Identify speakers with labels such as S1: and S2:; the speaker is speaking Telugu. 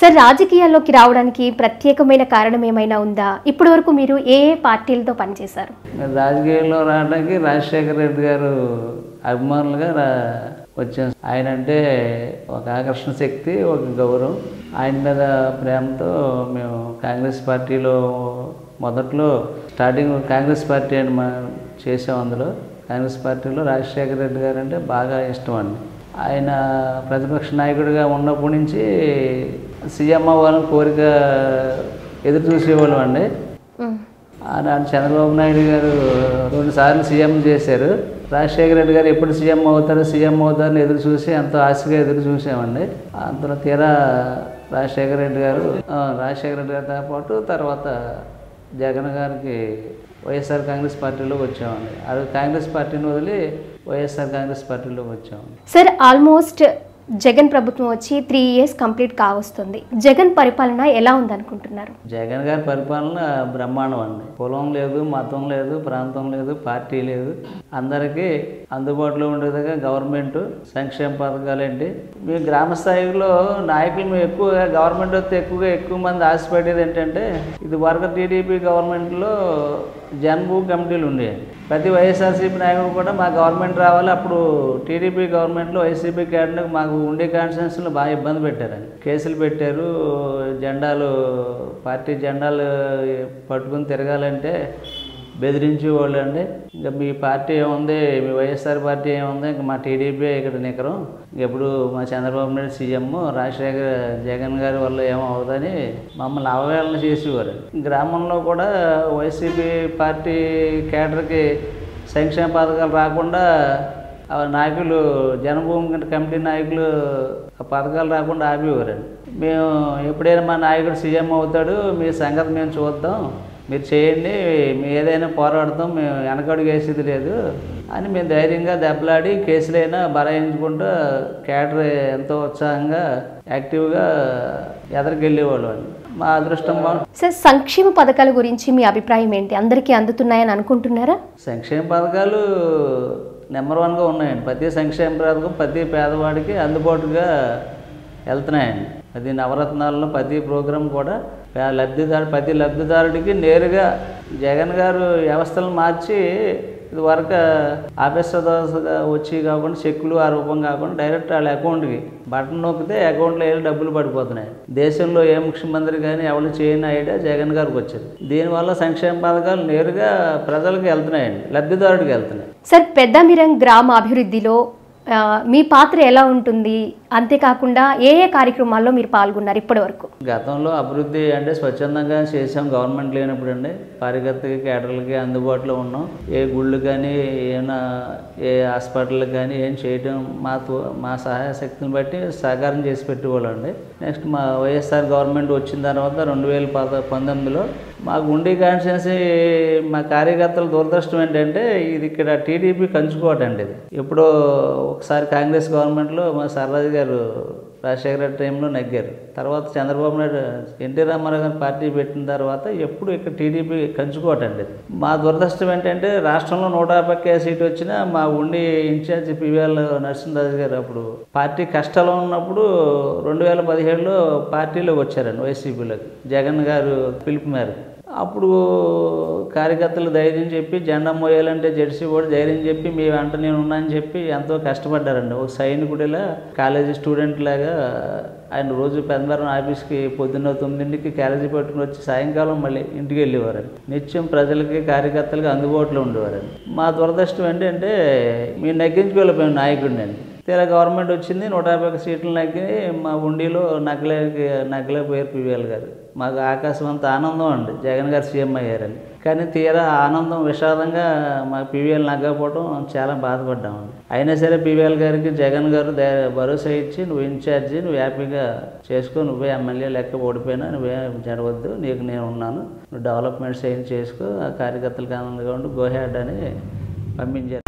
S1: సార్ రాజకీయాల్లోకి రావడానికి ప్రత్యేకమైన కారణం ఏమైనా ఉందా ఇప్పటి వరకు మీరు ఏ ఏ పార్టీలతో పనిచేశారు
S2: మరి రాజకీయాల్లో రావడానికి రాజశేఖర రెడ్డి గారు అభిమానులుగా రా వచ్చాం ఆయన అంటే ఒక ఆకర్షణ శక్తి ఒక గౌరవం ఆయన మీద ప్రేమతో మేము కాంగ్రెస్ పార్టీలో మొదట్లో స్టార్టింగ్ కాంగ్రెస్ పార్టీ అని మా చేసాం అందులో కాంగ్రెస్ పార్టీలో రాజశేఖర రెడ్డి గారు అంటే బాగా ఇష్టం అండి ఆయన ప్రతిపక్ష నాయకుడిగా ఉన్నప్పటి నుంచి సీఎం అవ్వాలని కోరిక ఎదురు చూసేవాళ్ళం అండి
S1: మ్.
S2: ఆనాడు చంద్రబాబు నాయుడు గారు రెండు సార్లు సీఎం చేశారు రాజశేఖర రెడ్డి గారు ఎప్పుడు సీఎం అవుతారు సీఎం అవుతారని ఎదురు చూసి ఎంతో ఆశగా ఎదురు చూసామండి అంతలో తీరా రాజశేఖర రెడ్డి గారు ఆ, రాజశేఖర రెడ్డి గారితో పాటు తర్వాత జగన్ గారికి వైఎస్ఆర్ కాంగ్రెస్ పార్టీలోకి వచ్చామండి ఆ రోజు కాంగ్రెస్ పార్టీని వదిలి వైఎస్ఆర్ కాంగ్రెస్ పార్టీలోకి వచ్చామండి
S1: సార్ ఆల్మోస్ట్ జగన్ ప్రభుత్వం వచ్చి త్రీ ఇయర్స్ కంప్లీట్ కావస్తుంది జగన్ పరిపాలన ఎలా ఉందనుకుంటున్నారు
S2: జగన్ గారి పరిపాలన బ్రహ్మాండం అండి కులం లేదు మతం లేదు ప్రాంతం లేదు పార్టీ లేదు అందరికీ అందుబాటులో ఉండేదిగా గవర్నమెంట్ సంక్షేమ పథకాలు ఏంటి మీ గ్రామ స్థాయిలో నాయకులు మేము ఎక్కువగా గవర్నమెంట్ వస్తే ఎక్కువగా ఎక్కువ మంది ఆశపడేది ఏంటంటే ఇది వరకు టీడీపీ గవర్నమెంట్లో జన్భూ కమిటీలు ఉండేవి ప్రతి వైఎస్ఆర్సీపీ నాయకుడు కూడా మా గవర్నమెంట్ రావాలి అప్పుడు టీడీపీ గవర్నమెంట్లో వైసీపీ క్యాడర్కి మాకు ఉండే కాన్స్టిట్యూన్సీలో బాగా ఇబ్బంది పెట్టారండి కేసులు పెట్టారు జెండాలు పార్టీ జెండాలు పట్టుకుని తిరగాలంటే బెదిరించి వాళ్ళు అండి ఇంకా మీ పార్టీ ఏముంది మీ వైఎస్ఆర్ పార్టీ ఏముంది ఇంకా మా టీడీపీ ఇక్కడ నికరం ఎప్పుడు మా చంద్రబాబు నాయుడు సీఎం రాజశేఖర జగన్ గారి వల్ల ఏమో అవుదని మమ్మల్ని అవహేళన చేసేవారు గ్రామంలో కూడా వైసీపీ పార్టీ కేడర్కి సంక్షేమ పథకాలు రాకుండా ఆ నాయకులు జనభూమి కమిటీ నాయకులు ఆ పథకాలు రాకుండా ఆపేవారండి మేము ఎప్పుడైనా మా నాయకుడు సీఎం అవుతాడు మీ సంగతి మేము చూద్దాం మీరు చేయండి మీ ఏదైనా పోరాడతాం మేము వెనకడుగు వేసేది లేదు అని మేము ధైర్యంగా దెబ్బలాడి కేసులైనా బరాయించుకుంటూ కేడర్ ఎంతో ఉత్సాహంగా యాక్టివ్గా ఎదరికెళ్ళేవాళ్ళు అండి మా అదృష్టం బాగుంది
S1: సార్ సంక్షేమ పథకాల గురించి మీ అభిప్రాయం ఏంటి అందరికీ అందుతున్నాయని అనుకుంటున్నారా
S2: సంక్షేమ పథకాలు నెంబర్ వన్గా ఉన్నాయండి ప్రతి సంక్షేమ పథకం ప్రతి పేదవాడికి అందుబాటుగా వెళ్తున్నాయండి ప్రతి నవరత్నాలలో ప్రతి ప్రోగ్రాం కూడా పే- లబ్ధిదారు ప్రతి లబ్ధిదారుడికి నేరుగా జగన్ గారు వ్యవస్థలను మార్చి ఇది వరకు ఆఫీసర్ దోసగా వచ్చి కాకుండా చెక్కులు ఆ రూపం కాకుండా డైరెక్ట్ వాళ్ళ అకౌంట్కి బటన్ నొక్కితే అకౌంట్లో వెళ్ళి డబ్బులు పడిపోతున్నాయి దేశంలో ఏ ముఖ్యమంత్రి కానీ ఎవరు చేయని ఐడియా జగన్ గారికి వచ్చింది దీనివల్ల సంక్షేమ పథకాలు నేరుగా ప్రజలకు వెళ్తున్నాయండి లబ్ధిదారుడికి వెళ్తున్నాయి
S1: సార్ పెద్దమిరం గ్రామ అభివృద్ధిలో ఆ, మీ పాత్ర ఎలా ఉంటుంది అంతేకాకుండా ఏ ఏ కార్యక్రమాల్లో మీరు పాల్గొన్నారు ఇప్పటి వరకు
S2: గతంలో అభివృద్ధి అంటే స్వచ్ఛందంగా చేసాం గవర్నమెంట్ లేనప్పుడు అండి కార్యకర్తకి కేటర్లకి అందుబాటులో ఉన్నాం ఏ గుళ్ళు కానీ ఏమైనా ఏ హాస్పిటల్ కానీ ఏం చేయడం మా తో- మా సహాయ శక్తిని బట్టి సహకారం చేసి పెట్టేవాళ్ళం అండి నెక్స్ట్ మా వైఎస్ఆర్ గవర్నమెంట్ వచ్చిన తర్వాత రెండు వేల పద పంతొమ్మిదిలో మాకు ఉండి కాన్స్టిట్యున్సీ మా కార్యకర్తల దురదృష్టం ఏంటంటే ఇది ఇక్కడ టీడీపీ కంచుకోవటం అండి ఇది ఎప్పుడో ఒకసారి కాంగ్రెస్ గవర్నమెంట్లో మా సర్రాజు గారు రాజశేఖర రెడ్డి టైంలో నగ్గారు తర్వాత చంద్రబాబు నాయుడు ఎన్టీ రామారావు గారు పార్టీ పెట్టిన తర్వాత ఎప్పుడు ఇక్కడ టీడీపీ కంచుకోవటండి ఇది. మా దురదృష్టం ఏంటంటే రాష్ట్రంలో నూట యాభై ఒక్క సీట్ వచ్చినా మా ఉండి ఇన్ఛార్జ్ పివిఎల్ నరసింహరాజు గారు అప్పుడు పార్టీ కష్టాలు ఉన్నప్పుడు రెండు వేల పదిహేడులో పార్టీలోకి వచ్చారండి వైసీపీలోకి జగన్ గారు పిలుపు మేరకు అప్పుడు కార్యకర్తలు ధైర్యం చెప్పి జెండా మోయాలంటే జెర్సీ కూడా ధైర్యం చెప్పి మీ వెంట నేను ఉన్నానని చెప్పి ఎంతో కష్టపడ్డారండి ఒక సైనికుడిలా కాలేజీ స్టూడెంట్ లాగా ఆయన రోజు పెద్దవరం ఆఫీస్కి పొద్దున్న తొమ్మిదింటికి కాలేజీ పెట్టుకుని వచ్చి సాయంకాలం మళ్ళీ ఇంటికి వెళ్ళేవారండి నిత్యం ప్రజలకి కార్యకర్తలకి అందుబాటులో ఉండేవారండి మా దురదృష్టం ఏంటంటే మీరు నెగ్గించుకోలేకపోయాం నాయకుడిని అండి తీరా గవర్నమెంట్ వచ్చింది నూట యాభై ఒక్క సీట్లు నగ్గి మా ఉండిలో నగలే నగలేకపోయారు పివిఎల్ గారు మాకు ఆకాశం అంత ఆనందం అండి జగన్ గారు సీఎం అయ్యారని కానీ తీరా ఆనందం విషాదంగా మా పీవీఎల్ నగ్గకపోవడం చాలా బాధపడ్డామండి అయినా సరే పీవీఎల్ గారికి జగన్ గారు ధై- భరోసా ఇచ్చి నువ్వు ఇన్ఛార్జి నువ్వు హ్యాపీగా చేసుకో నువ్వే ఎమ్మెల్యే లెక్క ఓడిపోయినా నువ్వే జరగవద్దు నీకు నేను ఉన్నాను నువ్వు డెవలప్మెంట్స్ ఏం చేసుకో ఆ కార్యకర్తలకు ఆనందంగా ఉండి గోహెడ్ అని పంపించారు